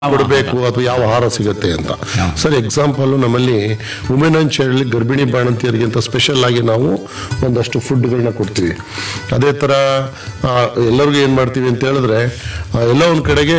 ಕೊಡಬೇಕು ಅಥವಾ ಯಾವ ಆಹಾರ ಸಿಗುತ್ತೆ ಅಂತ ಸರ್ ಎಕ್ಸಾಂಪಲ್ ನಮ್ಮಲ್ಲಿ ವುಮೆನ್ ಅಂಡ್ ಚೈಲ್ಡ್ ಗರ್ಭಿಣಿ ಬಾಣಂತಿಯರಿಗೆ ಅಂತ ಸ್ಪೆಷಲ್ ಆಗಿ ನಾವು ಒಂದಷ್ಟು ಫುಡ್ಗಳನ್ನ ಕೊಡ್ತೀವಿ ಅದೇ ಥರ ಆ, ಎಲ್ಲರಿಗೂ ಏನು ಮಾಡ್ತೀವಿ ಅಂತ ಹೇಳಿದ್ರೆ ಆ, ಎಲ್ಲ ಒಂದು ಕಡೆಗೆ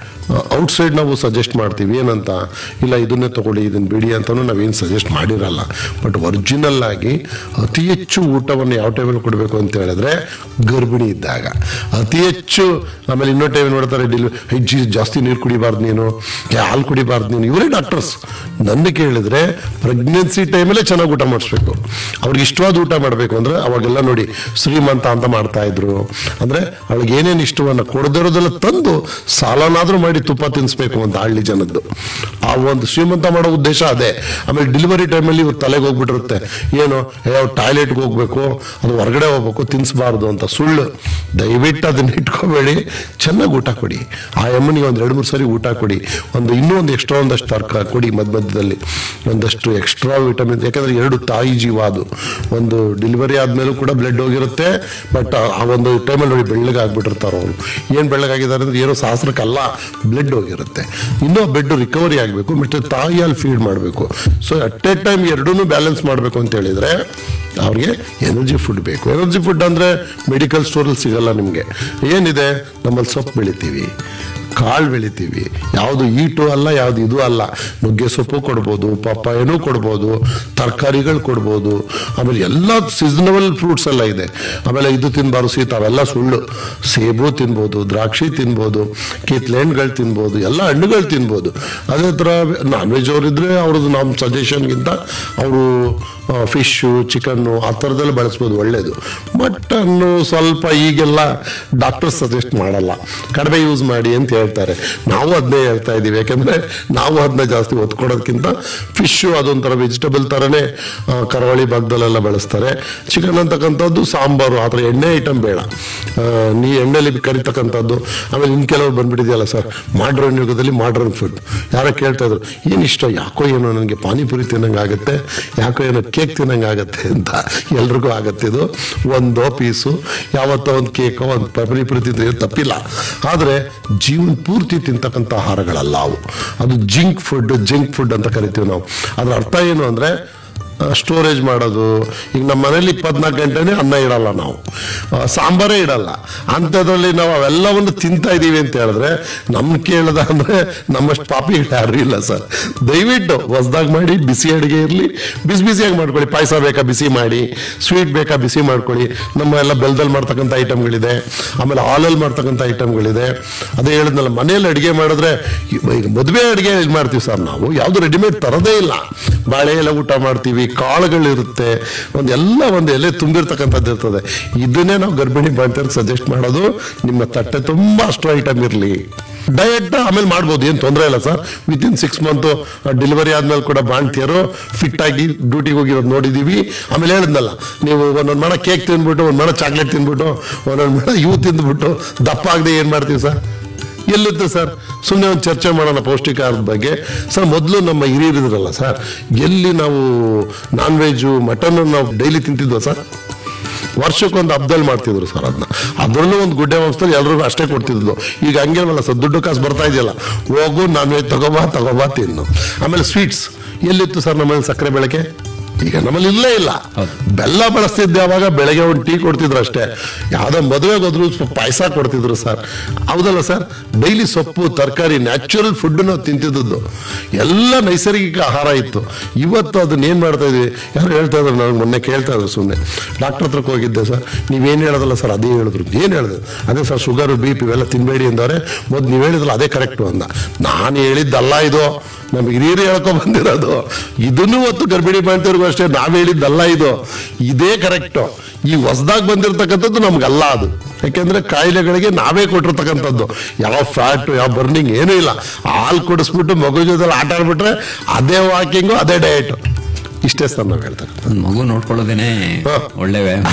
ಔಟ್ಸೈಡ್ ನಾವು ಸಜೆಸ್ಟ್ ಮಾಡ್ತೀವಿ ಏನಂತ ಇಲ್ಲ ಇದನ್ನೇ ತಗೊಳ್ಳಿ ಇದನ್ನ ಬಿಡಿ ಅಂತಲೂ ನಾವೇನು ಸಜೆಸ್ಟ್ ಮಾಡಿರಲ್ಲ ಬಟ್ ಒರಿಜಿನಲ್ ಆಗಿ ಅತಿ ಹೆಚ್ಚು ಊಟವನ್ನು ಯಾವ ಟೈಮಲ್ಲಿ ಕೊಡಬೇಕು ಅಂತ ಹೇಳಿದ್ರೆ ಗರ್ಭಿಣಿ ಇದ್ದಾಗ ಅತಿ ಹೆಚ್ಚು ಆಮೇಲೆ ಇನ್ನೊ ಟೈಮ್ ನೋಡ್ತಾರೆ ಡಿಲ್ ಹೆಚ್ಚು ಜಾಸ್ತಿ ನೀರು ಕುಡಿಬಾರ್ದು ನೀನು ಏ, ಹಾಲು ಕುಡಿಬಾರ್ದು ನೀನು ಇವರೇ ಡಾಕ್ಟರ್ಸ್ ನನ್ನ ಕೇಳಿದ್ರೆ ಪ್ರೆಗ್ನೆನ್ಸಿ ಟೈಮಲ್ಲೇ ಚೆನ್ನಾಗಿ ಊಟ ಮಾಡಿಸ್ಬೇಕು ಅವ್ರಿಗೆ ಇಷ್ಟವಾದ ಊಟ ಮಾಡಬೇಕು ಅಂದ್ರೆ ಅವಾಗೆಲ್ಲ ನೋಡಿ ಶ್ರೀಮಂತ ಅಂತ ಮಾಡ್ತಾ ಇದ್ರು ಅಂದ್ರೆ ಅವಳಿಗೆ ಏನೇನು ಇಷ್ಟವನ್ನ ಕೊಡದಿರೋದೆಲ್ಲ ತಂದು ಸಾಲನಾದ್ರೂ ಮಾಡಿ ತುಪ್ಪ ತಿನ್ನಿಸ್ಬೇಕು ಅಂತ ಹಳ್ಳಿ ಜನದ್ದು ಆ ಒಂದು ಶ್ರೀಮಂತ ಮಾಡೋ ಉದ್ದೇಶ ಅದೇ ಆಮೇಲೆ ಡೆಲಿವರಿ ಟೈಮಲ್ಲಿ ಇವ್ರು ತಲೆಗೆ ಹೋಗ್ಬಿಟ್ಟಿರುತ್ತೆ ಏನು ಯಾವ ಟಾಯ್ಲೆಟ್ಗೆ ಹೋಗ್ಬೇಕು ಅದು ಹೊರಗಡೆ ಹೋಗ್ಬೇಕು ತಿನ್ನಿಸ್ಬಾರ್ದು ಅಂತ ಸುಳ್ಳು ದಯವಿಟ್ಟು ಅದನ್ನ ಇಟ್ಕೋಬೇಡಿ ಚೆನ್ನಾಗಿ ಊಟ ಕೊಡಿ ಆ ಅಮ್ಮನಿಗೆ ಒಂದು ಎರಡು ಮೂರು ಸರಿ ಊಟ ಕೊಡಿ ಒಂದು ಇನ್ನೂ ಒಂದು ಎಕ್ಸ್ಟ್ರಾ ಒಂದಷ್ಟು ತರ್ಕ ಕೊಡಿ ಮಧ್ಯ ಮಧ್ಯದಲ್ಲಿ ಒಂದಷ್ಟು ಎಕ್ಸ್ಟ್ರಾ ವಿಟಮಿನ್ ಯಾಕಂದ್ರೆ ಎರಡು ತಾಯಿ ಜೀವ ಅದು ಒಂದು ಡೆಲಿವರಿ ಆದ್ಮೇಲೂ ಕೂಡ ಬ್ಲಡ್ ಹೋಗಿರುತ್ತೆ ಬಟ್ ಆ ಒಂದು ಟೈಮಲ್ಲಿ ನೋಡಿ ಬೆಳ್ಳಗಾಗ್ಬಿಟ್ಟಿರ್ತಾರೆ ಅವರು ಏನು ಬೆಳ್ಳಗಾಗಿದ್ದಾರೆ ಅಂದ್ರೆ ಏನೋ ಶಾಸ್ತ್ರಕ್ಕಲ್ಲ ಬ್ಲಡ್ ಹೋಗಿರುತ್ತೆ ಇನ್ನೂ ಬೆಡ್ ರಿಕವರಿ ಆಗಬೇಕು ಮತ್ತೆ ತಾಯಿಯಲ್ಲಿ ಫೀಡ್ ಮಾಡಬೇಕು ಸೊ ಅಟ್ ಎ ಟೈಮ್ ಎರಡೂ ಬ್ಯಾಲೆನ್ಸ್ ಮಾಡಬೇಕು ಅಂತ ಹೇಳಿದ್ರೆ ಅವ್ರಿಗೆ ಎನರ್ಜಿ ಫುಡ್ ಬೇಕು ಎನರ್ಜಿ ಫುಡ್ ಅಂದ್ರೆ ಮೆಡಿಕಲ್ ಸ್ಟೋರಲ್ಲಿ ಸಿಗಲ್ಲ ನಿಮಗೆ ಏನಿದೆ ನಮ್ಮಲ್ಲಿ ಸೊಪ್ಪು ಬೆಳಿತೀವಿ ಕಾಳು ಬೆಳಿತೀವಿ ಯಾವುದು ಈಟು ಅಲ್ಲ ಯಾವುದು ಇದು ಅಲ್ಲ ನುಗ್ಗೆ ಸೊಪ್ಪು ಕೊಡ್ಬೋದು ಪಪ್ಪಾಯನೂ ಕೊಡ್ಬೋದು ತರಕಾರಿಗಳು ಕೊಡ್ಬೋದು ಆಮೇಲೆ ಎಲ್ಲ ಸೀಸನಬಲ್ ಫ್ರೂಟ್ಸ್ ಎಲ್ಲ ಇದೆ ಆಮೇಲೆ ಇದು ತಿನ್ಬಾರ್ದು ಸೀತ ಅವೆಲ್ಲ ಸುಳ್ಳು ಸೇಬು ತಿನ್ಬೋದು ದ್ರಾಕ್ಷಿ ತಿನ್ಬೋದು ಕಿತ್ಲೆಹಣ್ಣುಗಳು ತಿನ್ಬೋದು ಎಲ್ಲ ಹಣ್ಣುಗಳು ತಿನ್ಬೋದು ಅದೇ ಥರ ನಾನ್ ವೆಜ್ ಅವರಿದ್ರೆ ಅವ್ರದ್ದು ನಮ್ಮ ಸಜೆಷನ್ಗಿಂತ ಅವರು ಫಿಶ್ಶು ಚಿಕನ್ನು ಆ ಥರದ್ದೆಲ್ಲ ಬಳಸ್ಬೋದು ಒಳ್ಳೇದು ಮಟನ್ನು ಸ್ವಲ್ಪ ಈಗೆಲ್ಲ ಡಾಕ್ಟರ್ ಸಜೆಸ್ಟ್ ಮಾಡಲ್ಲ ಕಡಿಮೆ ಯೂಸ್ ಮಾಡಿ ಅಂತ ಹೇಳ್ತಾರೆ ನಾವು ಅದನ್ನೇ ಹೇಳ್ತಾ ಇದ್ದೀವಿ ಯಾಕಂದ್ರೆ ನಾವು ಅದನ್ನ ಜಾಸ್ತಿ ಒತ್ತು ಕೊಡೋದಕ್ಕಿಂತ ಫಿಶ್ಶು ಅದೊಂಥರ ವೆಜಿಟಬಲ್ ಥರನೇ ಆ, ಕರಾವಳಿ ಭಾಗದಲ್ಲೆಲ್ಲ ಬೆಳೆಸ್ತಾರೆ ಚಿಕನ್ ಅಂತಕ್ಕಂಥದ್ದು ಸಾಂಬಾರು ಆ ಥರ ಎಣ್ಣೆ ಐಟಮ್ ಬೇಡ ಆ, ನೀ ಎಣ್ಣೆಲಿ ಕರಿತಕ್ಕಂಥದ್ದು ಆಮೇಲೆ ಇನ್ನು ಕೆಲವರು ಬಂದ್ಬಿಟ್ಟಿದೆಯಲ್ಲ ಸರ್ ಮಾಡ್ರನ್ ಯುಗದಲ್ಲಿ ಮಾಡ್ರನ್ ಫುಡ್ ಯಾರೋ ಕೇಳ್ತಾ ಇದ್ರು ಏನು ಇಷ್ಟ ಯಾಕೋ ಏನೋ ನನಗೆ ಪಾನಿಪುರಿ ತಿನ್ನಂಗೆ ಆಗುತ್ತೆ ಯಾಕೋ ಏನೋ ಕೇಕ್ ತಿನ್ನಂಗೆ ಆಗುತ್ತೆ ಅಂತ ಎಲ್ರಿಗೂ ಆಗತ್ತೆ ಇದು ಒಂದೋ ಪೀಸು ಯಾವತ್ತೋ ಒಂದು ಕೇಕೋ ಒಂದು ಪಾನಿಪುರಿ ತಿಂದ್ರೆ ಏನು ತಪ್ಪಿಲ್ಲ ಆದರೆ ಜೀವನ ಪೂರ್ತಿ ತಿಂತಕ್ಕಂಥ ಆಹಾರಗಳಲ್ಲ ಅವು ಅದು ಜಿಂಕ್ ಫುಡ್ ಜಿಂಕ್ ಫುಡ್ ಅಂತ ಕರಿತೀವಿ ನಾವು ಅದ್ರ ಅರ್ಥ ಏನು ಅಂದರೆ ಸ್ಟೋರೇಜ್ ಮಾಡೋದು ಈಗ ನಮ್ಮ ಮನೇಲಿ ಇಪ್ಪತ್ನಾಲ್ಕು ಗಂಟೆನೇ ಅನ್ನ ಇಡಲ್ಲ ನಾವು ಆ, ಸಾಂಬಾರೇ ಇಡಲ್ಲ ಅಂಥದ್ರಲ್ಲಿ ನಾವು ಅವೆಲ್ಲವನ್ನು ತಿಂತಾ ಇದ್ದೀವಿ ಅಂತ ಹೇಳಿದ್ರೆ ನಮ್ ಕೇಳ್ದ ಅಂದ್ರೆ ನಮ್ಮಷ್ಟು ಪಾಪಿಗಳು ಯಾರು ಇಲ್ಲ ಸರ್ ದಯವಿಟ್ಟು ಹೊಸ್ದಾಗಿ ಮಾಡಿ ಬಿಸಿ ಅಡುಗೆ ಇರಲಿ ಬಿಸಿ ಬಿಸಿಯಾಗಿ ಮಾಡ್ಕೊಳ್ಳಿ ಪಾಯಸ ಬೇಕಾ ಬಿಸಿ ಮಾಡಿ ಸ್ವೀಟ್ ಬೇಕಾ ಬಿಸಿ ಮಾಡ್ಕೊಳ್ಳಿ ನಮ್ಮ ಎಲ್ಲ ಬೆಲ್ದಲ್ಲಿ ಮಾಡ್ತಕ್ಕಂಥ ಐಟಮ್ಗಳಿದೆ ಆಮೇಲೆ ಹಾಲಲ್ಲಿ ಮಾಡ್ತಕ್ಕಂಥ ಐಟಮ್ಗಳಿದೆ ಅದೇ ಹೇಳಿದ್ನಲ್ಲ ಮನೆಯಲ್ಲಿ ಅಡುಗೆ ಮಾಡಿದ್ರೆ ಈಗ ಮದುವೆ ಅಡುಗೆ ಇದು ಮಾಡ್ತೀವಿ ಸರ್ ನಾವು ಯಾವುದು ರೆಡಿಮೇಡ್ ತರೋದೇ ಇಲ್ಲ ಬಾಳೆ ಎಲೆ ಊಟ ಮಾಡ್ತೀವಿ ಕಾಳುಗಳಿರುತ್ತೆ ಒಂದು ಎಲ್ಲ ಒಂದು ಎಲೆ ತುಂಬಿರ್ತಕ್ಕಂಥದ್ದು ಇರ್ತದೆ ಇದನ್ನೇ ನಾವು ಗರ್ಭಿಣಿ ಬಾಂತಿಯವ್ರಿಗೆ ಸಜೆಸ್ಟ್ ಮಾಡೋದು ನಿಮ್ಮ ತಟ್ಟೆ ತುಂಬಾ ಅಷ್ಟು ಐಟಮ್ ಇರಲಿ ಡಯಟ್ ಆಮೇಲೆ ಮಾಡ್ಬೋದು ಏನು ತೊಂದರೆ ಇಲ್ಲ sir within six month delivery ಆದ್ಮೇಲೆ ಕೂಡ ಬಾಣ್ತಿಯರು ಫಿಟ್ ಆಗಿ ಡ್ಯೂಟಿಗೆ ಹೋಗಿರೋದು ನೋಡಿದೀವಿ ಆಮೇಲೆ ಹೇಳಿದ್ನಲ್ಲ ನೀವು ಒಂದೊಂದು ಮಣ ಕೇಕ್ ತಿಂದ್ಬಿಟ್ಟು ಒಂದು ಮಣ ಚಾಕ್ಲೇಟ್ ತಿಂದ್ಬಿಟ್ಟು ಒಂದೊಂದು ಮಣ ಇವು ತಿಂದ್ಬಿಟ್ಟು ದಪ್ಪ ಆಗದೆ ಏನು ಮಾಡ್ತೀವಿ ಸರ್ ಎಲ್ಲಿತ್ತು ಸರ್ ಸುಮ್ಮನೆ ಒಂದು ಚರ್ಚೆ ಮಾಡೋಣ ಪೌಷ್ಟಿಕಾಹಾರದ ಬಗ್ಗೆ ಸರ್ ಮೊದಲು ನಮ್ಮ ಹಿರಿಯರಿದ್ರಲ್ಲ ಸರ್ ಎಲ್ಲಿ ನಾವು ನಾನ್ ವೆಜ್ಜು ಮಟನ್ ನಾವು ಡೈಲಿ ತಿಂತಿದ್ವ ಸರ್ ವರ್ಷಕ್ಕೊಂದು ಹಬ್ಬದಲ್ಲಿ ಮಾಡ್ತಿದ್ರು ಸರ್ ಅದನ್ನ ಅದರಲ್ಲೂ ಒಂದು ಗುಡ್ಡೆ ವಂಶದಲ್ಲಿ ಎಲ್ರಿಗೂ ಅಷ್ಟೇ ಕೊಡ್ತಿದ್ಲು ಈಗ ಹಂಗೇನಲ್ಲ ಸರ್ ದುಡ್ಡು ಕಾಸು ಬರ್ತಾ ಇದೆಯಲ್ಲ ಹೋಗು ನಾನ್ ವೆಜ್ ತಗೋಬಾ ತಗೋಬಾ ತಿನ್ನು ಆಮೇಲೆ ಸ್ವೀಟ್ಸ್ ಎಲ್ಲಿತ್ತು ಸರ್ ನಮ್ಮಲ್ಲಿ ಸಕ್ಕರೆ ಬೆಳಕೆ ಈಗ ನಮ್ಮಲ್ಲಿ ಇಲ್ಲೇ ಇಲ್ಲ ಬೆಲ್ಲ ಬಳಸ್ತಿದ್ದೆ ಅವಾಗ ಬೆಳಗ್ಗೆ ಒಂದು ಟೀ ಕೊಡ್ತಿದ್ರು ಅಷ್ಟೇ ಯಾವ್ದೋ ಮದುವೆಗೆ ಹೋದ್ರು ಸ್ವಲ್ಪ ಪಾಯಸ ಕೊಡ್ತಿದ್ರು ಸರ್ ಹೌದಲ್ಲ ಸರ್ ಡೈಲಿ ಸೊಪ್ಪು ತರಕಾರಿ ನ್ಯಾಚುರಲ್ ಫುಡ್ ನಾವು ತಿಂತಿದ್ದದ್ದು ಎಲ್ಲ ನೈಸರ್ಗಿಕ ಆಹಾರ ಇತ್ತು ಇವತ್ತು ಅದನ್ನ ಏನ್ ಮಾಡ್ತಾ ಇದೀವಿ ಯಾರು ಹೇಳ್ತಾ ಇದ್ರು ನನಗೆ ಮೊನ್ನೆ ಕೇಳ್ತಾ ಇದ್ರು ಸುಮ್ಮನೆ ಡಾಕ್ಟರ್ ಹತ್ರಕ್ಕೆ ಹೋಗಿದ್ದೆ ಸರ್ ನೀವೇನು ಹೇಳೋದಲ್ಲ ಸರ್ ಅದೇ ಹೇಳಿದ್ರು ಏನು ಹೇಳಿದೆ ಅದೇ ಸರ್ ಶುಗರು ಬಿ ಪಿ ಇವೆಲ್ಲ ತಿನ್ಬೇಡಿ ಅಂದವ್ರೆ ಮೊದಲು ನೀವು ಹೇಳಿದ್ರಲ್ಲ ಅದೇ ಕರೆಕ್ಟು ಅಂದ ನಾನು ಹೇಳಿದ್ದಲ್ಲ ಇದು ನಮ್ಗೆ ಹಿರಿಯರು ಹೇಳ್ಕೊಂಡ್ ಬಂದಿರೋದು ಇದನ್ನು ಹೊತ್ತು ಗರ್ಭಿಣಿ ಬಾಣ್ತಿಯವ್ರಿಗೂ ಅಷ್ಟೇ ನಾವ್ ಹೇಳಿದ್ದಲ್ಲ ಇದು ಇದೇ ಕರೆಕ್ಟು ಈ ಹೊಸದಾಗಿ ಬಂದಿರತಕ್ಕಂಥದ್ದು ನಮ್ಗಲ್ಲ ಅದು ಯಾಕೆಂದ್ರೆ ಕಾಯಿಲೆಗಳಿಗೆ ನಾವೇ ಕೊಟ್ಟಿರ್ತಕ್ಕಂಥದ್ದು ಯಾವ ಫ್ಯಾಟ್ ಯಾವ ಬರ್ನಿಂಗ್ ಏನೂ ಇಲ್ಲ ಹಾಲು ಕುಡಿಸ್ಬಿಟ್ಟು ಮಗು ಜೊತೆ ಆಟ ಆಡ್ಬಿಟ್ರೆ ಅದೇ ವಾಕಿಂಗು ಅದೇ ಡಯಟ್ ಇಷ್ಟೇ ಸರ್ ನಾವು ಹೇಳ್ತಾರೆ ಒಂದ್ ಮಗು ನೋಡ್ಕೊಳ್ಳೋದೇನೆ ಹಾ. ಒಳ್ಳೆ ವ್ಯಾಯಾಮ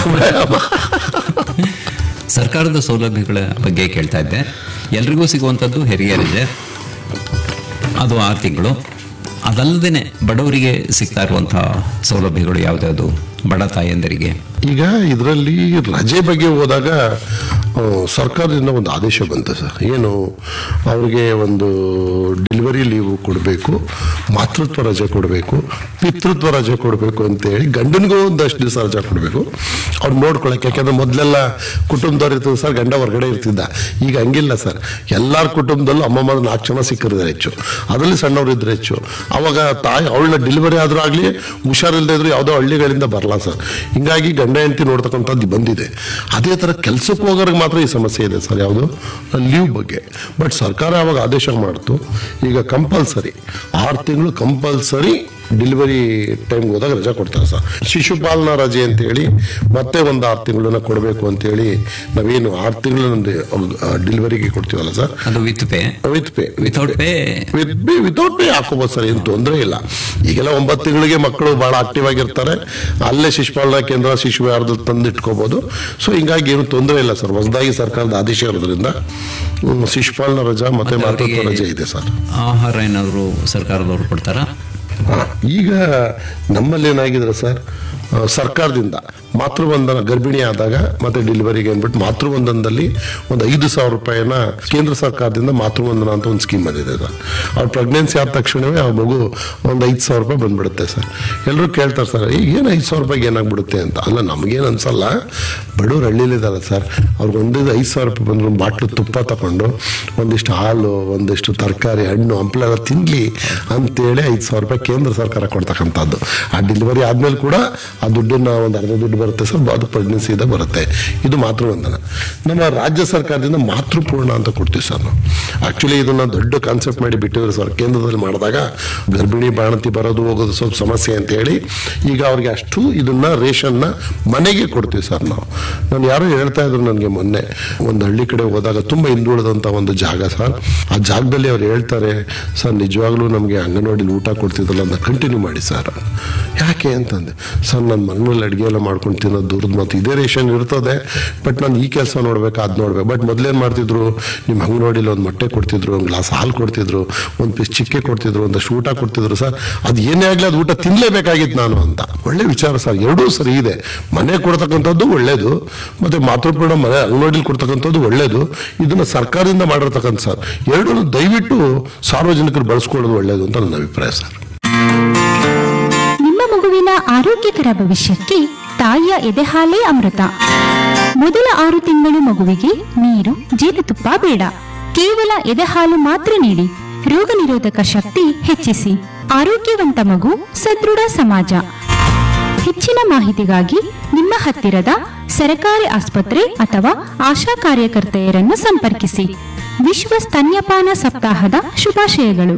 ಸರ್ಕಾರದ ಸೌಲಭ್ಯಗಳ ಬಗ್ಗೆ ಕೇಳ್ತಾ ಇದ್ದೆ ಎಲ್ರಿಗೂ ಸಿಗುವಂಥದ್ದು ಹೆರಿಗೆ ರಜೆ ಅದು ಆರು ತಿಂಗಳು ಅದಲ್ಲದೆ ಬಡವರಿಗೆ ಸಿಗ್ತಾ ಇರುವಂತಹ ಸೌಲಭ್ಯಗಳು ಯಾವ್ದಾವುದು ಬಡ ತಾಯಂದರಿಗೆ ಈಗ ಇದರಲ್ಲಿ ರಜೆ ಬಗ್ಗೆ ಹೋದಾಗ ಆ, ಸರ್ಕಾರದಿಂದ ಒಂದು ಆದೇಶ ಬಂತು ಸರ್ ಏನು ಅವ್ರಿಗೆ ಒಂದು ಡೆಲಿವರಿ ಲೀವ್ ಕೊಡಬೇಕು ಮಾತೃತ್ವ ರಜೆ ಕೊಡಬೇಕು ಪಿತೃತ್ವ ರಜೆ ಕೊಡಬೇಕು ಅಂತೇಳಿ ಗಂಡನಿಗೂ ಒಂದಷ್ಟು ದಿವಸ ರಜೆ ಕೊಡಬೇಕು ಅವ್ರು ನೋಡ್ಕೊಳಕ್ಕೆ ಯಾಕೆಂದ್ರೆ ಮೊದಲೆಲ್ಲ ಕುಟುಂಬದವ್ರು ಇರ್ತದೆ ಸರ್ ಗಂಡ ಹೊರಗಡೆ ಇರ್ತಿದ್ದ ಈಗ ಹಂಗಿಲ್ಲ ಸರ್ ಎಲ್ಲರ ಕುಟುಂಬದಲ್ಲೂ ಅಮ್ಮಮ್ಮ ನಾಲ್ಕು ಜನ ಸಿಕ್ಕಿದ್ರೆ ಹೆಚ್ಚು ಅದರಲ್ಲಿ ಸಣ್ಣವ್ರು ಇದ್ರೆ ಹೆಚ್ಚು ಅವಾಗ ತಾಯಿ ಅವಳನ್ನ ಡೆಲಿವರಿ ಆದ್ರೂ ಆಗಲಿ ಹುಷಾರಿಲ್ಲದೆ ಇದ್ರು ಯಾವುದೋ ಹಳ್ಳಿಗಳಿಂದ ಬರಲ್ಲ ಸರ್ ಹಿಂಗಾಗಿ ಗಂಡ ಹೆಂಡತಿ ನೋಡ್ತಕ್ಕಂಥದ್ದು ಬಂದಿದೆ ಅದೇ ಥರ ಕೆಲಸಕ್ಕೆ ಹೋಗೋರಿಗೆ ಮಾತ್ರ ಈ ಸಮಸ್ಯೆ ಇದೆ ಸರ್ ಯಾವುದು ಲೀವ್ ಬಗ್ಗೆ ಬಟ್ ಸರ್ಕಾರ ಅವಾಗ ಆದೇಶ ಮಾಡ್ತು ಈಗ ಕಂಪಲ್ಸರಿ ಆರು ತಿಂಗಳು ಕಂಪಲ್ಸರಿ ಡೆಲಿವರಿ ಟೈಮ್ಗೆ ಹೋದಾಗ ರಜಾ ಕೊಡ್ತಾರೆ ಸರ್ ಶಿಶುಪಾಲನಾ ರಜೆ ಅಂತೇಳಿ ಮತ್ತೆ ಒಂದು ಆರು ತಿಂಗಳನ್ನ ಕೊಡಬೇಕು ಅಂತೇಳಿ ನಾವೇನು ಆರು ತಿಂಗಳು ಡೆಲಿವರಿಗೆ ಕೊಡ್ತೀವಲ್ಲ ಸರ್ ಅದು with pay with pay without pay without pay ಹಾಕೋಬೋದು ಸರ್ ಏನು ತೊಂದರೆ ಇಲ್ಲ ಈಗೆಲ್ಲ ಒಂಬತ್ತು ತಿಂಗಳಿಗೆ ಮಕ್ಕಳು ಬಹಳ ಆಕ್ಟಿವ್ ಆಗಿರ್ತಾರೆ ಅಲ್ಲೇ ಶಿಶುಪಾಲನಾ ಕೇಂದ್ರ ಶಿಶು ಯಾರ್ದು ತಂದು ಇಟ್ಕೋಬಹುದು ಸೊ ಹಿಂಗಾಗಿ ಏನು ತೊಂದರೆ ಇಲ್ಲ ಸರ್ ಹೊಸದಾಗಿ ಸರ್ಕಾರದ ಆದೇಶ ಇರೋದ್ರಿಂದ ಹ್ಮ್, ಶಿಶುಪಾಲನಾ ರಜಾ ಮತ್ತೆ ಮತ್ತೆ ಮಾತೃತ್ವ ಅವರಿಗೆ- ರಜೆ ಇದೆ ಸರ್ ಆಹಾರ ಏನಾದ್ರು ಸರ್ಕಾರದವರು ಕೊಡ್ತಾರಾ ಈಗ ನಮ್ಮಲ್ಲಿ ಏನಾಗಿದೆ ಸರ್ ಆ, ಸರ್ಕಾರದಿಂದ ಮಾತೃಬಂಧನ ಗರ್ಭಿಣಿ ಆದಾಗ ಮತ್ತೆ ಡೆಲಿವರಿಗೆ ಅಂದ್ಬಿಟ್ಟು ಮಾತೃಬಂಧನದಲ್ಲಿ ಒಂದು ಐದು ಸಾವಿರ ರೂಪಾಯಿನ ಕೇಂದ್ರ ಸರ್ಕಾರದಿಂದ ಮಾತೃಬಂಧನ ಅಂತ ಒಂದು ಸ್ಕೀಮ್ ಬಂದಿದೆ ಸರ್ ಅವ್ರ ಪ್ರೆಗ್ನೆನ್ಸಿ ಆದ ತಕ್ಷಣವೇ ಆ ಮಗು ಒಂದು ಐದು ಸಾವಿರ ರೂಪಾಯಿ ಬಂದ್ಬಿಡುತ್ತೆ ಸರ್ ಎಲ್ಲರೂ ಕೇಳ್ತಾರೆ ಸರ್ ಈಗ ಏನು ಐದು ಸಾವಿರ ರೂಪಾಯಿಗೆ ಏನಾಗ್ಬಿಡುತ್ತೆ ಅಂತ ಅಲ್ಲ ನಮಗೇನು ಅನ್ಸಲ್ಲ ಬಡವ್ರು ಹಳ್ಳಿಲಿದ್ದಾರೆ ಸರ್ ಅವ್ರಿಗೆ ಒಂದಿದ್ದು ಐದು ಸಾವಿರ ರೂಪಾಯಿ ಬಂದ್ರು ಒಂದು ಬಾಟ್ಲು ತುಪ್ಪ ತಗೊಂಡು ಒಂದಿಷ್ಟು ಹಾಲು ಒಂದಿಷ್ಟು ತರಕಾರಿ ಹಣ್ಣು ಹಂಪಲೆಲ್ಲ ತಿನ್ಲಿ ಅಂತೇಳಿ ಐದು ಸಾವಿರ ರೂಪಾಯಿ ಕೇಂದ್ರ ಸರ್ಕಾರ ಕೊಡ್ತಕ್ಕಂಥದ್ದು ಆ ಡೆಲಿವರಿ ಆದ್ಮೇಲೆ ಕೂಡ ಆ ದುಡ್ಡನ್ನ ಒಂದು ಅರ್ಧ ದುಡ್ಡು ಬರುತ್ತೆ ಸರ್ ಅದು ಪ್ರೆಗ್ನೆನ್ಸಿಯಿಂದ ಬರುತ್ತೆ ಇದು ಮಾತೃವಂದನ ನಮ್ಮ ರಾಜ್ಯ ಸರ್ಕಾರದಿಂದ ಮಾತೃಪೂರ್ಣ ಅಂತ ಕೊಡ್ತೀವಿ ಸರ್ ನಾವು ಆಕ್ಚುಲಿ ಇದನ್ನ ದೊಡ್ಡ ಕಾನ್ಸೆಪ್ಟ್ ಮಾಡಿ ಬಿಟ್ಟಿದ್ರು ಸರ್ ಕೇಂದ್ರದಲ್ಲಿ ಮಾಡಿದಾಗ ಗರ್ಭಿಣಿ ಬಾಣಂತಿ ಬರೋದು ಹೋಗೋದು ಸ್ವಲ್ಪ ಸಮಸ್ಯೆ ಅಂತ ಹೇಳಿ ಈಗ ಅವ್ರಿಗೆ ಅಷ್ಟು ಇದನ್ನ ರೇಷನ್ನ ಮನೆಗೆ ಕೊಡ್ತೀವಿ ಸರ್ ನಾವು ನಾನು ಯಾರೋ ಹೇಳ್ತಾ ಇದ್ರು ನನಗೆ ಮೊನ್ನೆ ಒಂದು ಹಳ್ಳಿ ಕಡೆ ಹೋದಾಗ ತುಂಬ ಹಿಂದುಳಿದಂಥ ಒಂದು ಜಾಗ ಸರ್ ಆ ಜಾಗದಲ್ಲಿ ಅವ್ರು ಹೇಳ್ತಾರೆ ಸರ್ ನಿಜವಾಗ್ಲೂ ನಮಗೆ ಅಂಗನವಾಡಿಲಿ ಊಟ ಕೊಡ್ತಿದ್ರಲ್ಲ ಅಂತ ಕಂಟಿನ್ಯೂ ಮಾಡಿ ಸರ್ ಯಾಕೆ ಅಂತಂದೆ ಸರ್ ನನ್ನ ಮನೆಯಲ್ಲಿ ಅಡುಗೆ ಎಲ್ಲ ಮಾಡ್ಕೊಂಡು ತಿನ್ನೋದು ದೂರದ ಮತ್ತು ಇದೇ ರೇಷನ್ ಇರ್ತದೆ ಬಟ್ ನಾನು ಈ ಕೆಲಸ ನೋಡ್ಬೇಕು ಅದು ನೋಡ್ಬೇಕು ಬಟ್ ಮೊದಲೇನು ಮಾಡ್ತಿದ್ರು ನಿಮ್ಮ ಅಂಗನವಾಡಿಲಿ ಒಂದು ಮೊಟ್ಟೆ ಕೊಡ್ತಿದ್ರು ಒಂದು ಗ್ಲಾಸ್ ಹಾಲು ಕೊಡ್ತಿದ್ರು ಒಂದು ಪೀಸ್ ಚಿಕ್ಕೆ ಕೊಡ್ತಿದ್ರು ಒಂದಷ್ಟು ಊಟ ಕೊಡ್ತಿದ್ರು ಸರ್ ಅದು ಏನೇ ಆಗಲಿ ಅದು ಊಟ ತಿನ್ಲೇಬೇಕಾಗಿತ್ತು ನಾನು ಅಂತ ಒಳ್ಳೆ ವಿಚಾರ ಸರ್ ಎರಡೂ ಸರಿ ಇದೆ ಮನೆ ಕೊಡ್ತಕ್ಕಂಥದ್ದು ಒಳ್ಳೇದು ಮತ್ತೆ ಮಾತೃಪೂರ್ಣ ಮನೆ ಅಂಗನವಾಡಿಲಿ ಕೊಡ್ತಕ್ಕಂಥದ್ದು ಒಳ್ಳೇದು ಇದನ್ನ ಸರ್ಕಾರದಿಂದ ಮಾಡಿರ್ತಕ್ಕಂಥ ಸರ್ ಎರಡೂ ದಯವಿಟ್ಟು ಸಾರ್ವಜನಿಕರು ಬಳಸ್ಕೊಳ್ಳೋದು ಒಳ್ಳೇದು ಅಂತ ನನ್ನ ಅಭಿಪ್ರಾಯ ಸರ್ ನಿಮ್ಮ ಮಗುವಿನ ಆರೋಗ್ಯಕರ ಭವಿಷ್ಯಕ್ಕೆ ತಾಯಿಯ ಎದೆಹಾಲೇ ಅಮೃತ ಮೊದಲ ಆರು ತಿಂಗಳು ಮಗುವಿಗೆ ನೀರು ಜೇನುತುಪ್ಪ ಬೇಡ ಕೇವಲ ಎದೆಹಾಲು ಮಾತ್ರ ನೀಡಿ ರೋಗ ನಿರೋಧಕ ಶಕ್ತಿ ಹೆಚ್ಚಿಸಿ ಆರೋಗ್ಯವಂತ ಮಗು ಸದೃಢ ಸಮಾಜ ಹೆಚ್ಚಿನ ಮಾಹಿತಿಗಾಗಿ ನಿಮ್ಮ ಹತ್ತಿರದ ಸರಕಾರಿ ಆಸ್ಪತ್ರೆ ಅಥವಾ ಆಶಾ ಕಾರ್ಯಕರ್ತೆಯರನ್ನು ಸಂಪರ್ಕಿಸಿ ವಿಶ್ವ ಸ್ತನ್ಯಪಾನ ಸಪ್ತಾಹದ ಶುಭಾಶಯಗಳು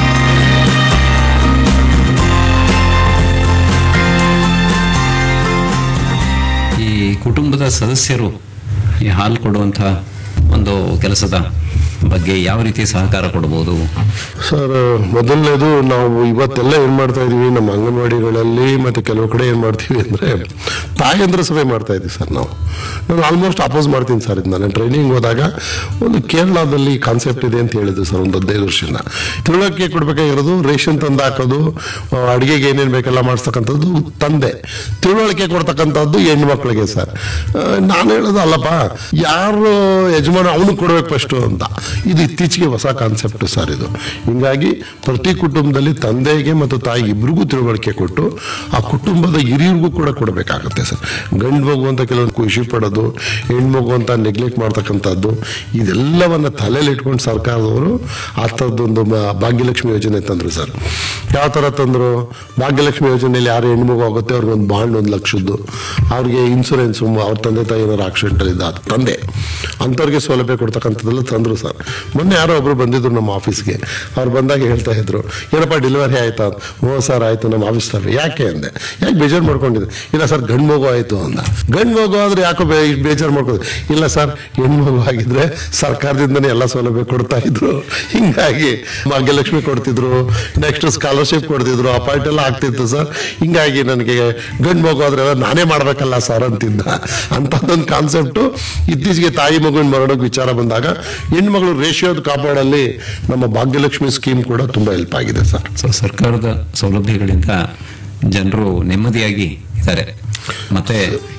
ಈ ಕುಟುಂಬದ ಸದಸ್ಯರು ಈ ಹಾಲು ಕೊಡುವಂಥ ಒಂದು ಕೆಲಸದ ಬಗ್ಗೆ ಯಾವ ರೀತಿ ಸಹಕಾರ ಕೊಡಬಹುದು ಸರ್ ಮೊದಲನೇದು ನಾವು ಇವತ್ತೆಲ್ಲ ಏನ್ ಮಾಡ್ತಾ ಇದೀವಿ ನಮ್ಮ ಅಂಗನವಾಡಿಗಳಲ್ಲಿ ಮತ್ತೆ ಕೆಲವು ಕಡೆ ಏನ್ ಮಾಡ್ತೀವಿ ಅಂದ್ರೆ ತಾಯಂದ್ರ ಸಭೆ ಮಾಡ್ತಾ ಇದೀವಿ ಸರ್ ನಾವು ನಾನು ಆಲ್ಮೋಸ್ಟ್ ಅಪೋಸ್ ಮಾಡ್ತೀನಿ ಸರ್ ಇದು ನಾನು ಟ್ರೈನಿಂಗ್ ಹೋದಾಗ ಒಂದು ಕೇರಳದಲ್ಲಿ ಕಾನ್ಸೆಪ್ಟ್ ಇದೆ ಅಂತ ಹೇಳಿದ್ರು ಸರ್ ಒಂದು ಹದಿನೈದು ವರ್ಷದಿಂದ ತಿಳುವಳಿಕೆ ಕೊಡ್ಬೇಕಾಗಿರೋದು ರೇಷನ್ ತಂದು ಹಾಕೋದು ಆ, ಅಡಿಗೆಗೆ ಏನೇನ್ ಬೇಕೆಲ್ಲ ಮಾಡಿಸ್ತಕ್ಕಂಥದ್ದು ತಂದೆ ತಿಳುವಳಿಕೆ ಕೊಡ್ತಕ್ಕಂಥದ್ದು ಹೆಣ್ಣು ಮಕ್ಕಳಿಗೆ ಸರ್ ಆ, ನಾನು ಹೇಳೋದು ಅಲ್ಲಪ್ಪ ಯಾರು ಯಜಮಾನ ಅವನು ಕೊಡ್ಬೇಕು ಫಸ್ಟ್ ಅಂತ ಇದು ಇತ್ತೀಚೆಗೆ ಹೊಸ ಕಾನ್ಸೆಪ್ಟ್ ಸರ್ ಇದು ಹಿಂಗಾಗಿ ಪ್ರತಿ ಕುಟುಂಬದಲ್ಲಿ ತಂದೆಗೆ ಮತ್ತು ತಾಯಿಗೆ ಇಬ್ರಿಗೂ ತಿಳುವಳಿಕೆ ಕೊಟ್ಟು ಆ ಕುಟುಂಬದ ಹಿರಿಯರಿಗೂ ಕೂಡ ಕೊಡಬೇಕಾಗುತ್ತೆ ಸರ್ ಗಂಡು ಮಗು ಅಂತ ಕೆಲವೊಂದು ಖುಷಿ ಪಡೋದು ಹೆಣ್ಮಗು ಅಂತ ನೆಗ್ಲೆಕ್ಟ್ ಮಾಡ್ತಕ್ಕಂಥದ್ದು ಇದೆಲ್ಲವನ್ನ ತಲೆಯಲ್ಲಿ ಇಟ್ಕೊಂಡು ಸರ್ಕಾರದವರು ಆ ಥರದ್ದೊಂದು ಮ- ಭಾಗ್ಯಲಕ್ಷ್ಮಿ ಯೋಜನೆ ತಂದ್ರು ಸರ್ ಯಾವ ಥರ ತಂದ್ರು ಭಾಗ್ಯಲಕ್ಷ್ಮಿ ಯೋಜನೆಯಲ್ಲಿ ಯಾರು ಹೆಣ್ಮಗು ಆಗುತ್ತೆ ಅವ್ರಿಗೆ ಒಂದು ಬಾಂಡ್ ಒಂದು ಲಕ್ಷದ್ದು ಅವ್ರಿಗೆ ಇನ್ಸೂರೆನ್ಸ್ ಅವ್ರ ತಂದೆ ತಾಯಿ ಏನಾರು ಆಕ್ಸಿಡೆಂಟ್ ಇದ್ದ ಅದು ತಂದೆ ಅಂಥವ್ರಿಗೆ ಸೌಲಭ್ಯ ಕೊಡ್ತಕ್ಕಂಥದ್ದೆಲ್ಲ ತಂದ್ರು ಸರ್ ಮೊನ್ನೆ ಯಾರೋ ಒಬ್ರು ಬಂದಿದ್ರು ನಮ್ಮ ಆಫೀಸ್ಗೆ ಅವ್ರು ಬಂದಾಗ ಹೇಳ್ತಾ ಇದ್ರು ಏನಪ್ಪ ಡೆಲಿವರಿ ಆಯ್ತಾ ಅಂತ. ಓ ಸರ್ ಆಯ್ತು ನಮ್ಮ ಆಫೀಸ್ ಯಾಕೆ ಅಂದೆ ಯಾಕೆ ಬೇಜಾರು ಮಾಡ್ಕೊಂಡಿದ್ದೆ ಇಲ್ಲ ಸರ್ ಗಂಡು ಮಗು ಆಯ್ತು ಅಂದ ಗಂಡು ಮಗು ಆದ್ರೆ ಯಾಕೋ ಬೇ ಬೇಜಾರು ಮಾಡ್ಕೊಂಡು ಇಲ್ಲ ಸರ್ ಹೆಣ್ಣು ಮಗು ಆಗಿದ್ರೆ ಸರ್ಕಾರದಿಂದನೇ ಎಲ್ಲ ಸೌಲಭ್ಯ ಕೊಡ್ತಾ ಇದ್ರು ಹಿಂಗಾಗಿ ಭಾಗ್ಯಲಕ್ಷ್ಮಿ ಕೊಡ್ತಿದ್ರು ನೆಕ್ಸ್ಟ್ ಸ್ಕಾಲರ್ಶಿಪ್ ಕೊಡ್ತಿದ್ರು ಅಪಾಯಿಂಟ್ ಎಲ್ಲ ಆಗ್ತಿತ್ತು ಸರ್ ಹಿಂಗಾಗಿ ನನಗೆ ಗಂಡು ಮಗು ಆದ್ರೆ ಎಲ್ಲ ನಾನೇ ಮಾಡ್ಬೇಕಲ್ಲ ಸರ್ ಅಂತಿದ್ದ ಅಂಥದ್ದೊಂದು ಕಾನ್ಸೆಪ್ಟು ಇತ್ತೀಚೆಗೆ ತಾಯಿ ಮಗುವಿನ ಮರಣಕ್ಕೆ ವಿಚಾರ ಬಂದಾಗ ಹೆಣ್ಮಗಳು ರೇಷಿಯೋದು ಕಾಪಾಡಲ್ಲಿ ನಮ್ಮ ಭಾಗ್ಯಲಕ್ಷ್ಮಿ ಸ್ಕೀಮ್ ಕೂಡ ತುಂಬಾ ಹೆಲ್ಪ್ ಆಗಿದೆ ಸರ್ ಸೊ ಸರ್ಕಾರದ ಸೌಲಭ್ಯಗಳಿಂದ ಜನರು ನೆಮ್ಮದಿಯಾಗಿ ಇದ್ದಾರೆ ಮತ್ತೆ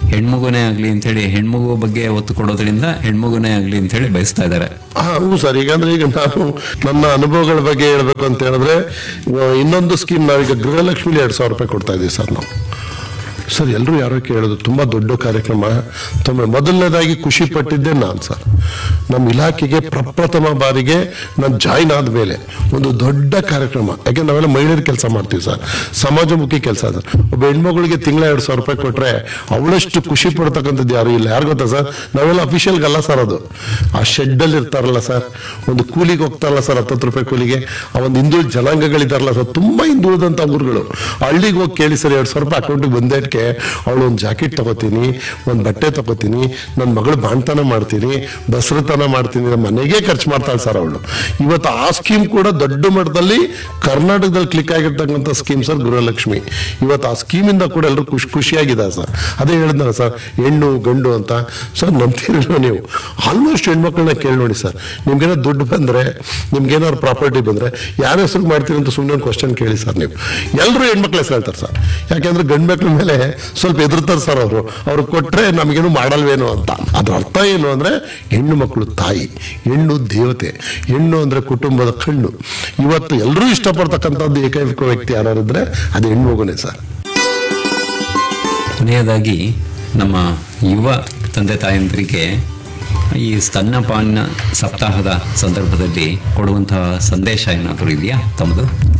ಹೆಣ್ಮಗುನೇ ಆಗ್ಲಿ ಅಂತ ಹೇಳಿ ಹೆಣ್ಮಗು ಬಗ್ಗೆ ಒತ್ತು ಕೊಡೋದ್ರಿಂದ ಹೆಣ್ಮಗುನೇ ಆಗ್ಲಿ ಅಂತ ಹೇಳಿ ಬಯಸ್ತಾ ಇದ್ದಾರೆ ಹಾ, ಹೌದು ಸರ್ ಈಗ ಅಂದ್ರೆ ಈಗ ನಾನು ನನ್ನ ಅನುಭವಗಳ ಬಗ್ಗೆ ಹೇಳ್ಬೇಕು ಅಂತ ಹೇಳಿದ್ರೆ ಇವ- ಇನ್ನೊಂದು ಸ್ಕೀಮ್ ನಾವೀಗ ಗೃಹಲಕ್ಷ್ಮಿಲಿ ಎರಡ್ ಸಾವಿರ ರೂಪಾಯಿ ಕೊಡ್ತಾ ಇದೀವಿ ಸರ್ ನಾವು ಸರ್ ಎಲ್ಲರೂ ಯಾರೋ ಕೇಳೋದು ತುಂಬಾ ದೊಡ್ಡ ಕಾರ್ಯಕ್ರಮ ತುಂಬ ಮೊದಲನೇದಾಗಿ ಖುಷಿ ಪಟ್ಟಿದ್ದೆ ನಾನು ಸರ್ ನಮ್ಮ ಇಲಾಖೆಗೆ ಪ್ರಪ್ರಥಮ ಬಾರಿಗೆ ನಾನು ಜಾಯ್ನ್ ಆದ್ಮೇಲೆ ಒಂದು ದೊಡ್ಡ ಕಾರ್ಯಕ್ರಮ ಯಾಕೆ ನಾವೆಲ್ಲ ಮಹಿಳೆಯರು ಕೆಲಸ ಮಾಡ್ತೀವಿ ಸರ್ ಸಮಾಜಮುಖಿ ಕೆಲಸ ಸರ್ ಒಬ್ಬ ಹೆಣ್ಮಗಳಿಗೆ ತಿಂಗಳ ಎರಡು ಸಾವಿರ ರೂಪಾಯಿ ಕೊಟ್ರೆ ಅವಳಷ್ಟು ಖುಷಿ ಪಡ್ತಕ್ಕಂಥದ್ದು ಯಾರು ಇಲ್ಲ ಯಾರು ಗೊತ್ತಾ ಸರ್ ನಾವೆಲ್ಲ ಅಫಿಷಿಯಲ್ಗಲ್ಲ ಸರ್ ಅದು ಆ ಶೆಡ್ ಅಲ್ಲಿ ಇರ್ತಾರಲ್ಲ ಸರ್ ಒಂದು ಕೂಲಿಗೆ ಹೋಗ್ತಾರಲ್ಲ ಸರ್ ಹತ್ತತ್ತು ರೂಪಾಯಿ ಕೂಲಿಗೆ ಆ ಒಂದು ಹಿಂದುಳಿದ ಜನಾಂಗಗಳಿದಾರಲ್ಲ ಸರ್ ತುಂಬಾ ಹಿಂದುಳಿದಂತ ಊರುಗಳು ಹಳ್ಳಿಗೆ ಹೋಗಿ ಕೇಳಿ ಸರ್ ಎರಡು ಸಾವಿರ ರೂಪಾಯಿ ಅಕೌಂಟಿಗೆ ಬಂದೇಟ್ಗೆ ಅವಳು ಒಂದು ಜಾಕೆಟ್ ತಗೋತೀನಿ ಒಂದು ಬಟ್ಟೆ ತಗೋತೀನಿ ನನ್ನ ಮಗಳು ಬಾಣ್ತನ ಮಾಡ್ತೀನಿ ಬಸರತನ ಮಾಡ್ತೀನಿ ನಮ್ಮ ಮನೆಗೆ ಖರ್ಚು ಮಾಡ್ತಾಳೆ ಸರ್ ಅವಳು ಇವತ್ತು ಆ ಸ್ಕೀಮ್ ಕೂಡ ದೊಡ್ಡ ಮಟ್ಟದಲ್ಲಿ ಕರ್ನಾಟಕದಲ್ಲಿ ಕ್ಲಿಕ್ ಆಗಿರ್ತಕ್ಕಂಥ ಸ್ಕೀಮ್ ಸರ್ ಗೃಹಲಕ್ಷ್ಮಿ ಇವತ್ತು ಆ ಸ್ಕೀಮಿಂದ ಕೂಡ ಎಲ್ಲರೂ ಖುಷಿ ಖುಷಿಯಾಗಿದೆ ಸರ್ ಅದೇ ಹೇಳಿದ್ನಲ್ಲ ಸರ್ ಹೆಣ್ಣು ಗಂಡು ಅಂತ ಸರ್ ನಂಬ್ತಿರಲ್ಲ ನೀವು ಆಲ್ಮೋಸ್ಟ್ ಹೆಣ್ಮಕ್ಳನ್ನ ಕೇಳಿ ನೋಡಿ ಸರ್ ನಿಮ್ಗೇನೋ ದುಡ್ಡು ಬಂದ್ರೆ ನಿಮ್ಗೇನಾದ್ರು ಪ್ರಾಪರ್ಟಿ ಬಂದ್ರೆ ಯಾರ ಹೆಸರು ಮಾಡ್ತೀರಿ ಅಂತ ಸುಮ್ಮನೆ ಒಂದು ಕ್ವಶನ್ ಕೇಳಿ ಸರ್ ನೀವು ಎಲ್ಲರೂ ಹೆಣ್ಮಕ್ಳ ಹೆಸರು ಹೇಳ್ತಾರೆ ಸರ್ ಯಾಕೆಂದ್ರೆ ಗಂಡು ಮಕ್ಳ ಮೇಲೆ ಸ್ವಲ್ಪ ಎದುರ್ತಾರೆ ಸರ್ ಅವರು ಅವ್ರು ಕೊಟ್ರೆ ನಮಗೇನು ಮಾಡಲ್ವೇನೋ ಅಂತ ಅದ್ರ ಅರ್ಥ ಏನು ಅಂದ್ರೆ ಹೆಣ್ಣು ಮಕ್ಕಳು ತಾಯಿ ಹೆಣ್ಣು ದೇವತೆ ಹೆಣ್ಣು ಅಂದ್ರೆ ಕುಟುಂಬದ ಕಣ್ಣು ಇವತ್ತು ಎಲ್ಲರೂ ಇಷ್ಟಪಡ್ತಕ್ಕಂಥದ್ದು ಏಕೈಕ ವ್ಯಕ್ತಿ ಯಾರಿದ್ರೆ ಅದು ಹೆಣ್ಣು ಮಗುನೇ ಸರ್ ಕೊನೆಯದಾಗಿ ನಮ್ಮ ಯುವ ತಂದೆ ತಾಯಂದಿರಿಗೆ ಈ ಸ್ತನ್ಯಪಾನ ಸಪ್ತಾಹದ ಸಂದರ್ಭದಲ್ಲಿ ಕೊಡುವಂತಹ ಸಂದೇಶ ಏನಾದರೂ ಇದೆಯಾ ತಮ್ಮದು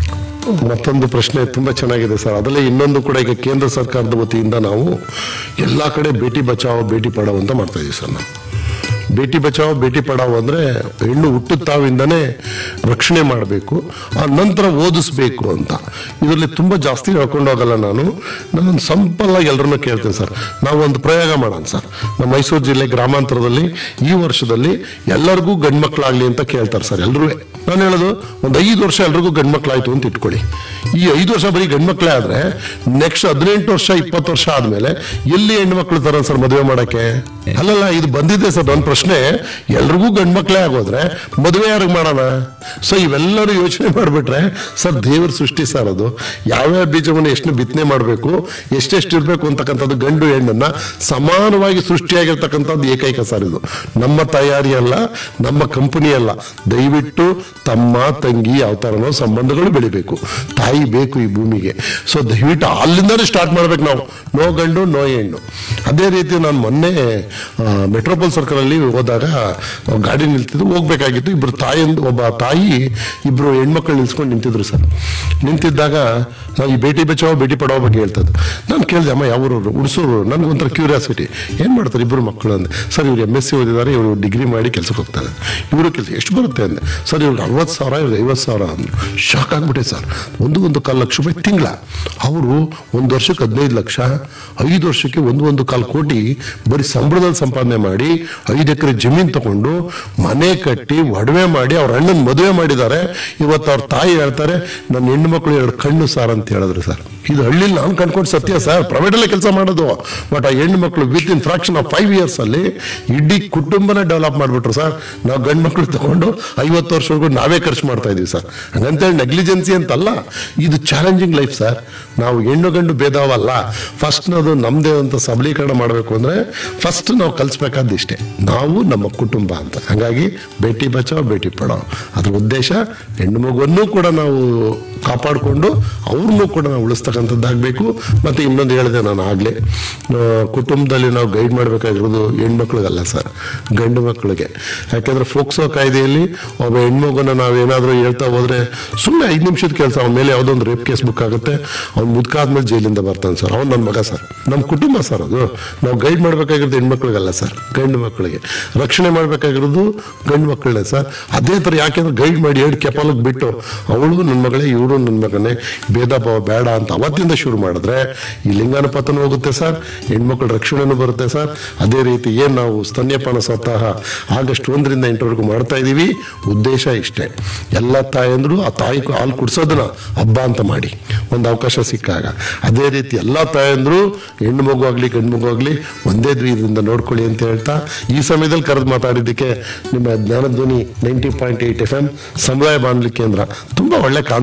ಮತ್ತೊಂದು ಪ್ರಶ್ನೆ ತುಂಬಾ ಚೆನ್ನಾಗಿದೆ ಸರ್ ಅದರಲ್ಲಿ ಇನ್ನೊಂದು ಕೂಡ ಈಗ ಕೇಂದ್ರ ಸರ್ಕಾರದ ವತಿಯಿಂದ ನಾವು ಎಲ್ಲಾ ಕಡೆ ಬೇಟಿ ಬಚಾವೋ ಬೇಟಿ ಪಡಾವೋ ಅಂತ ಮಾಡ್ತಾ ಇದೀವಿ ಸರ್ ನಾವು ಬೇಟಿ ಬಚಾವೋ ಬೇಟಿ ಪಡಾವೋ ಅಂದ್ರೆ ಹೆಣ್ಣು ಹುಟ್ಟಿದ ತಾವಿಂದನೇ ರಕ್ಷಣೆ ಮಾಡಬೇಕು ಆ ನಂತರ ಓದಿಸ್ಬೇಕು ಅಂತ ಇದರಲ್ಲಿ ತುಂಬಾ ಜಾಸ್ತಿ ಹೇಳ್ಕೊಂಡು ಹೋಗಲ್ಲ ನಾನು ನಾನು ಸಂಪಲ್ ಆಗಿ ಎಲ್ಲರನ್ನೂ ಕೇಳ್ತೇನೆ ಸರ್ ನಾವು ಒಂದು ಪ್ರಯೋಗ ಮಾಡೋಣ ಸರ್ ನಮ್ಮ ಮೈಸೂರು ಜಿಲ್ಲೆ ಗ್ರಾಮಾಂತರದಲ್ಲಿ ಈ ವರ್ಷದಲ್ಲಿ ಎಲ್ಲರಿಗೂ ಗಂಡು ಮಕ್ಕಳಾಗ್ಲಿ ಅಂತ ಕೇಳ್ತಾರೆ ಸರ್ ಎಲ್ಲರೂ ನಾನು ಹೇಳೋದು ಒಂದು ಐದು ವರ್ಷ ಎಲ್ರಿಗೂ ಗಂಡು ಮಕ್ಕಳಾಯ್ತು ಅಂತ ಇಟ್ಕೊಳ್ಳಿ ಈ ಐದು ವರ್ಷ ಬರೀ ಗಂಡು ಮಕ್ಕಳೇ ಆದ್ರೆ ನೆಕ್ಸ್ಟ್ ಹದಿನೆಂಟು ವರ್ಷ ಇಪ್ಪತ್ತು ವರ್ಷ ಆದ್ಮೇಲೆ ಎಲ್ಲಿ ಹೆಣ್ಣು ಮಕ್ಕಳು ತರ ಸರ್ ಮದುವೆ ಮಾಡಕ್ಕೆ ಅಲ್ಲಲ್ಲ ಇದು ಬಂದಿದೆ ಸರ್ ನನ್ನ ಪ್ರಶ್ನೆ ಎಲ್ರಿಗೂ ಗಂಡು ಮಕ್ಕಳೇ ಆಗೋದ್ರೆ ಮದುವೆ ಯಾರಿಗೆ ಮಾಡೋಣ ಸೊ ಇವೆಲ್ಲರೂ ಯೋಚನೆ ಮಾಡ್ಬಿಟ್ರೆ ಸರ್ ದೇವ್ರ ಸೃಷ್ಟಿ ಸರ್ ಅದು ಯಾವ್ಯಾವ ಬೀಜವನ್ನು ಎಷ್ಟು ಬಿತ್ತನೆ ಮಾಡಬೇಕು ಎಷ್ಟೆಷ್ಟು ಇರಬೇಕು ಅಂತಕ್ಕಂಥದ್ದು ಗಂಡು ಹೆಣ್ಣನ್ನ ಸಮಾನವಾಗಿ ಸೃಷ್ಟಿಯಾಗಿರ್ತಕ್ಕಂಥದ್ದು ಏಕೈಕ ಸರ್ ಇದು ನಮ್ಮ ತಯಾರಿ ಅಲ್ಲ ನಮ್ಮ ಕಂಪನಿ ಅಲ್ಲ ದಯವಿಟ್ಟು ತಮ್ಮ ತಂಗಿ ಯಾವ ಥರನೋ ಸಂಬಂಧಗಳು ಬೆಳಿಬೇಕು ತಾಯಿ ಬೇಕು ಈ ಭೂಮಿಗೆ ಸೊ ದಯವಿಟ್ಟು ಅಲ್ಲಿಂದನೇ ಸ್ಟಾರ್ಟ್ ಮಾಡ್ಬೇಕು ನಾವು ನೋ ಗಂಡು ನೋ ಹೆಣ್ಣು ಅದೇ ರೀತಿ ನಾನು ಮೊನ್ನೆ ಮೆಟ್ರೋಪಾಲ್ ಸರ್ಕಲ್ ಅಲ್ಲಿ ಹೋದಾಗ ಗಾಡಿ ನಿಲ್ತಿದ್ದು ಹೋಗ್ಬೇಕಾಗಿತ್ತು ಇಬ್ರು ತಾಯಿಯಿಂದ ಒಬ್ಬ ತಾಯಿ ಇಬ್ರು ಹೆಣ್ಮಕ್ಳು ನಿಲ್ಸ್ಕೊಂಡು ನಿಂತಿದ್ರು ಸರ್ ನಿಂತಿದ್ದಾಗ ನಾವು ಈ ಬೇಟಿ ಬಚಾವೋ ಬೇಟಿ ಪಡಾವೋ ಬಗ್ಗೆ ಹೇಳ್ತದ್ದು ನಾನು ಕೇಳಿದೆ ಅಮ್ಮ ಯಾವ ಊರವ್ರು ಹುಡ್ಸೂರು ನನಗೊಂಥರ ಕ್ಯೂರಿಯಾಸಿಟಿ ಏನ್ ಮಾಡ್ತಾರೆ ಇಬ್ರು ಮಕ್ಕಳು ಅಂದೆ ಸರ್ ಇವ್ರು ಎಮ್ ಎಸ್ ಸಿ ಓದಿದ್ದಾರೆ ಇವರು ಡಿಗ್ರಿ ಮಾಡಿ ಕೆಲಸಕ್ಕೆ ಹೋಗ್ತಾರೆ ಇವರು ಕೆಲಸ ಎಷ್ಟು ಬರುತ್ತೆ ಅಂದೆ ಸರ್ ಇವ್ರಿಗೆ ಅರವತ್ತು ಸಾವಿರ ಇವ್ರಿಗೆ ಐವತ್ತು ಸಾವಿರ ಅಂದ್ರು ಶಾಕ್ ಆಗ್ಬಿಟ್ಟೆ ಸರ್ ಒಂದು ಒಂದು ಕಾಲು ಲಕ್ಷ ರೂಪಾಯಿ ತಿಂಗಳ ಅವರು ಒಂದು ವರ್ಷಕ್ಕೆ ಹದಿನೈದು ಲಕ್ಷ ಐದು ವರ್ಷಕ್ಕೆ ಒಂದು ಒಂದು ಕಾಲು ಕೋಟಿ ಬರೀ ಸಂಬಳದಲ್ಲಿ ಸಂಪಾದನೆ ಮಾಡಿ ಐದು ಎಕರೆ ಜಮೀನ್ ತಗೊಂಡು ಮನೆ ಕಟ್ಟಿ ಒಡವೆ ಮಾಡಿ ಅವ್ರ ಅಣ್ಣನ ಮದುವೆ ಮಾಡಿದ್ದಾರೆ ಇವತ್ತು ಅವ್ರ ತಾಯಿ ಹೇಳ್ತಾರೆ ನನ್ನ ಹೆಣ್ಣು ಮಕ್ಕಳು ಎರಡು ಕಣ್ಣು ಸಾರ್ ಅಂತ ಹೇಳಿದ್ರು ಸರ್ ಇದು ಹಳ್ಳಿಲಿ ನಾನು ಕಂಡ್ಕೊಂಡು ಸತ್ಯ ಸರ್ ಪ್ರೈವೇಟ್ ಅಲ್ಲೇ ಕೆಲಸ ಮಾಡೋದು ಬಟ್ ಆ ಹೆಣ್ಣು ಮಕ್ಕಳು within fraction of five years ಅಲ್ಲಿ ಇಡೀ ಕುಟುಂಬನೇ ಡೆವಲಪ್ ಮಾಡ್ಬಿಟ್ರು ಸರ್ ನಾವು ಗಂಡು ಮಕ್ಕಳು ತಗೊಂಡು ಐವತ್ತು ವರ್ಷವರೆಗೂ ನಾವೇ ಖರ್ಚು ಮಾಡ್ತಾ ಇದೀವಿ ಸರ್ ಹಂಗಂತೇಳಿ ನೆಗ್ಲಿಜೆನ್ಸಿ ಅಂತಲ್ಲ ಇದು ಚಾಲೆಂಜಿಂಗ್ ಲೈಫ್ ಸರ್ ನಾವು ಹೆಣ್ಣು ಗಂಡು ಭೇದವಲ್ಲ ಫಸ್ಟ್ ಅದು ನಮ್ದೇ ಅಂತ ಸಬಲೀಕರಣ ಮಾಡಬೇಕು ಅಂದ್ರೆ ಫಸ್ಟ್ ನಾವು ಕಲಿಸ್ಬೇಕಾದ್ದು ಇಷ್ಟೇ ನಾವು ನಮ್ಮ ಕುಟುಂಬ ಅಂತ ಹಾಗಾಗಿ ಬೇಟಿ ಬಚಾವ್ ಬೇಟಿ ಪಡಾವ್ ಅದ್ರ ಉದ್ದೇಶ ಹೆಣ್ಣು ಮಗುವನ್ನು ಕೂಡ ನಾವು ಕಾಪಾಡಿಕೊಂಡು ಅವ್ರನ್ನೂ ಕೂಡ ನಾವು ಉಳಿಸ್ತಕ್ಕಂಥದ್ದಾಗಬೇಕು ಮತ್ತೆ ಇನ್ನೊಂದು ಹೇಳಿದೆ ನಾನು ಆಗ್ಲೇ ಆ, ಕುಟುಂಬದಲ್ಲಿ ನಾವು ಗೈಡ್ ಮಾಡಬೇಕಾಗಿರೋದು ಹೆಣ್ಮಕ್ಳಿಗಲ್ಲ ಸರ್ ಗಂಡು ಮಕ್ಕಳಿಗೆ ಯಾಕೆಂದ್ರೆ ಫೋಕ್ಸೋ ಕಾಯ್ದೆಯಲ್ಲಿ ಒಬ್ಬ ಹೆಣ್ಮಗುನ ನಾವೇನಾದ್ರೂ ಹೇಳ್ತಾ ಹೋದ್ರೆ ಸುಮ್ಮನೆ ಐದು ನಿಮಿಷದ ಕೆಲಸ ಅವನ ಮೇಲೆ ಯಾವುದೋ ಒಂದು ರೇಪ್ ಕೇಸ್ ಬುಕ್ ಆಗುತ್ತೆ ಅವ್ನು ಮುದ್ಕಾದ್ಮೇಲೆ ಜೈಲಿಂದ ಬರ್ತಾನೆ ಸರ್ ಅವ್ನು ನನ್ನ ಮಗ ಸರ್ ನಮ್ಮ ಕುಟುಂಬ ಸರ್ ಅದು ನಾವು ಗೈಡ್ ಮಾಡಬೇಕಾಗಿರೋದು ಹೆಣ್ಮಕ್ಳಿಗಲ್ಲ ಸರ್ ಗಂಡು ಮಕ್ಕಳಿಗೆ ರಕ್ಷಣೆ ಮಾಡಬೇಕಾಗಿರೋದು ಗಂಡು ಮಕ್ಕಳೇ ಸರ್ ಅದೇ ಥರ ಯಾಕೆಂದ್ರೆ ಗೈಡ್ ಮಾಡಿ ಎರಡು ಕೆಪಾಲಕ್ಕೆ ಬಿಟ್ಟು ಅವಳು ನನ್ನ ಮಗಳೇ ಇವರು ನನ್ನ ಮಗನೇ ಭೇದ ಭಾವ ಬೇಡ ಅಂತ ಅವತ್ತಿಂದ ಶುರು ಮಾಡಿದ್ರೆ ಈ ಲಿಂಗಾನುಪಾತನೂ ಹೋಗುತ್ತೆ ಸರ್ ಹೆಣ್ಮಕ್ಳ ರಕ್ಷಣೆನೂ ಬರುತ್ತೆ ಸರ್ ಅದೇ ರೀತಿ ಏನು ನಾವು ಸ್ತನ್ಯಪಾನ ಸಪ್ತಾಹ ಆಗಸ್ಟ್ ಒಂದರಿಂದ ಎಂಟರವರೆಗೂ ಮಾಡ್ತಾ ಇದ್ದೀವಿ ಉದ್ದೇಶ ಇಷ್ಟೇ ಎಲ್ಲ ತಾಯಂದ್ರು ಆ ತಾಯಿ ಹಾಲು ಕುಡಿಸೋದನ್ನ ಹಬ್ಬ ಅಂತ ಮಾಡಿ ಒಂದು ಅವಕಾಶ ಸಿಕ್ಕಾಗ ಅದೇ ರೀತಿ ಎಲ್ಲ ತಾಯಂದ್ರು ಹೆಣ್ಣು ಮಗು ಆಗಲಿ ಗಂಡು ಮಗು ಆಗಲಿ ಒಂದೇ ಇದರಿಂದ ನೋಡ್ಕೊಳ್ಳಿ ಅಂತ ಹೇಳ್ತಾ ಈ ಸಮಯದಲ್ಲಿ ಕರೆದು ಮಾತಾಡಿದ್ದಕ್ಕೆ ನಿಮ್ಮ Jnanadhwani ninety point eight F M ಸಮುದಾಯ ಬಾನುಲಿ ಕೇಂದ್ರ ತುಂಬಾ ಒಳ್ಳೆ ಕಾನ್ಸೆಪ್ಟ್ ನಿಮ್ದು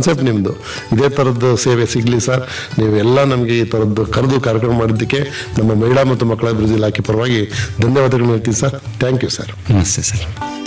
ನಿಮ್ಮದು ಇದೇ ಥರದ್ದು ಸೇವೆ ಸಿಗಲಿ ಸರ್ ನೀವೆಲ್ಲ ನಮಗೆ ಈ ಥರದ್ದು ಕರೆದು ಕಾರ್ಯಕ್ರಮ ಮಾಡಿದ್ದಕ್ಕೆ ನಮ್ಮ ಮಹಿಳಾ ಮತ್ತು ಮಕ್ಕಳ ಅಭಿವೃದ್ಧಿ ಇಲಾಖೆ ಪರವಾಗಿ ಧನ್ಯವಾದಗಳು ಹೇಳ್ತೀನಿ ಸರ್ ಥ್ಯಾಂಕ್ ಯು ಸರ್ ನಮಸ್ತೆ ಸರ್